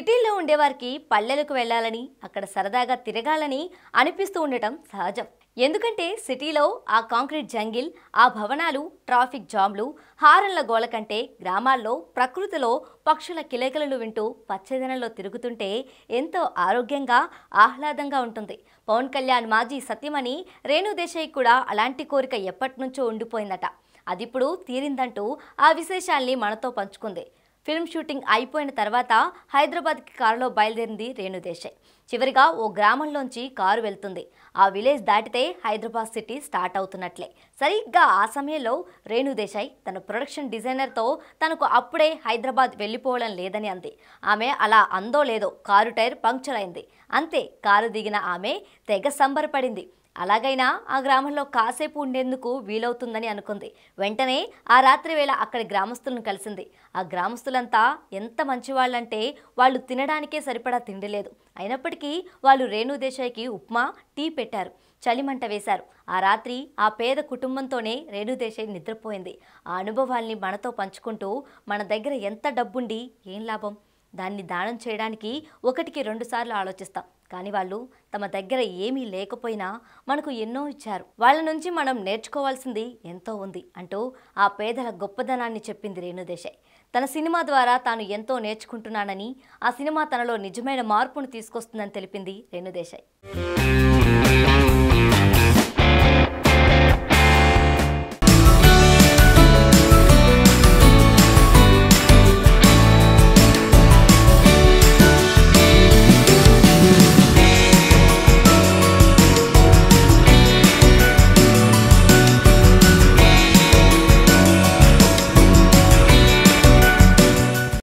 సిటీల్లో ఉండేవారికి పల్లెలకు వెళ్ళాలని అక్కడ సరదాగా తిరగాలని అనిపిస్తూ ఉండటం సహజం ఎందుకంటే సిటీలో ఆ కాంక్రీట్ జంగిల్ ఆ భవనాలు ట్రాఫిక్ జామ్లు హారన్ల గోల కంటే గ్రామాల్లో ప్రకృతిలో పక్షుల కిలకిలలు వింటూ పచ్చదనంలో తిరుగుతుంటే ఎంతో ఆరోగ్యంగా ఆహ్లాదంగా ఉంటుంది పవన్ కళ్యాణ్ మాజీ సత్యమణి రేణు దేశాయ్ కూడా అలాంటి కోరిక ఎప్పటి నుంచో ఉండిపోయిందట అదిప్పుడు తీరిందంటూ ఆ విశేషాల్ని మనతో పంచుకుంది ఫిల్మ్ షూటింగ్ అయిపోయిన తర్వాత హైదరాబాద్కి కారులో బయలుదేరింది రేణు దేశాయ్ చివరిగా ఓ గ్రామంలోంచి కారు వెళ్తుంది ఆ విలేజ్ దాటితే హైదరాబాద్ సిటీ స్టార్ట్ అవుతున్నట్లే సరిగ్గా ఆ సమయంలో రేణు దేశాయ్ తన ప్రొడక్షన్ డిజైనర్తో తనకు అప్పుడే హైదరాబాద్ వెళ్ళిపోవడం లేదని అంది ఆమె అలా అందో లేదో కారు టైర్ పంక్చర్ అయింది అంతే కారు దిగిన ఆమె తెగ సంబరపడింది అలాగైనా ఆ గ్రామంలో కాసేపు ఉండేందుకు వీలవుతుందని అనుకుంది వెంటనే ఆ రాత్రి వేళ అక్కడి గ్రామస్తులను కలిసింది ఆ గ్రామస్తులంతా ఎంత మంచివాళ్ళంటే వాళ్ళు తినడానికే సరిపడా తిండి లేదు అయినప్పటికీ వాళ్ళు రేణు దేశాయ్కి ఉప్మా టీ పెట్టారు చలిమంట వేశారు ఆ రాత్రి ఆ పేద కుటుంబంతోనే రేణు దేశాయ్ నిద్రపోయింది ఆ అనుభవాల్ని మనతో పంచుకుంటూ మన దగ్గర ఎంత డబ్బుండి ఏం లాభం దాన్ని దానం చేయడానికి ఒకటికి రెండుసార్లు ఆలోచిస్తాం కానీ వాళ్ళు తమ దగ్గర ఏమీ లేకపోయినా మనకు ఎన్నో ఇచ్చారు వాళ్ళ నుంచి మనం నేర్చుకోవాల్సింది ఎంతో ఉంది అంటూ ఆ పేదల గొప్పదనాన్ని చెప్పింది రేణుదేశాయ్ తన సినిమా ద్వారా తాను ఎంతో నేర్చుకుంటున్నానని ఆ సినిమా తనలో నిజమైన మార్పును తీసుకొస్తుందని తెలిపింది రేణుదేశాయ్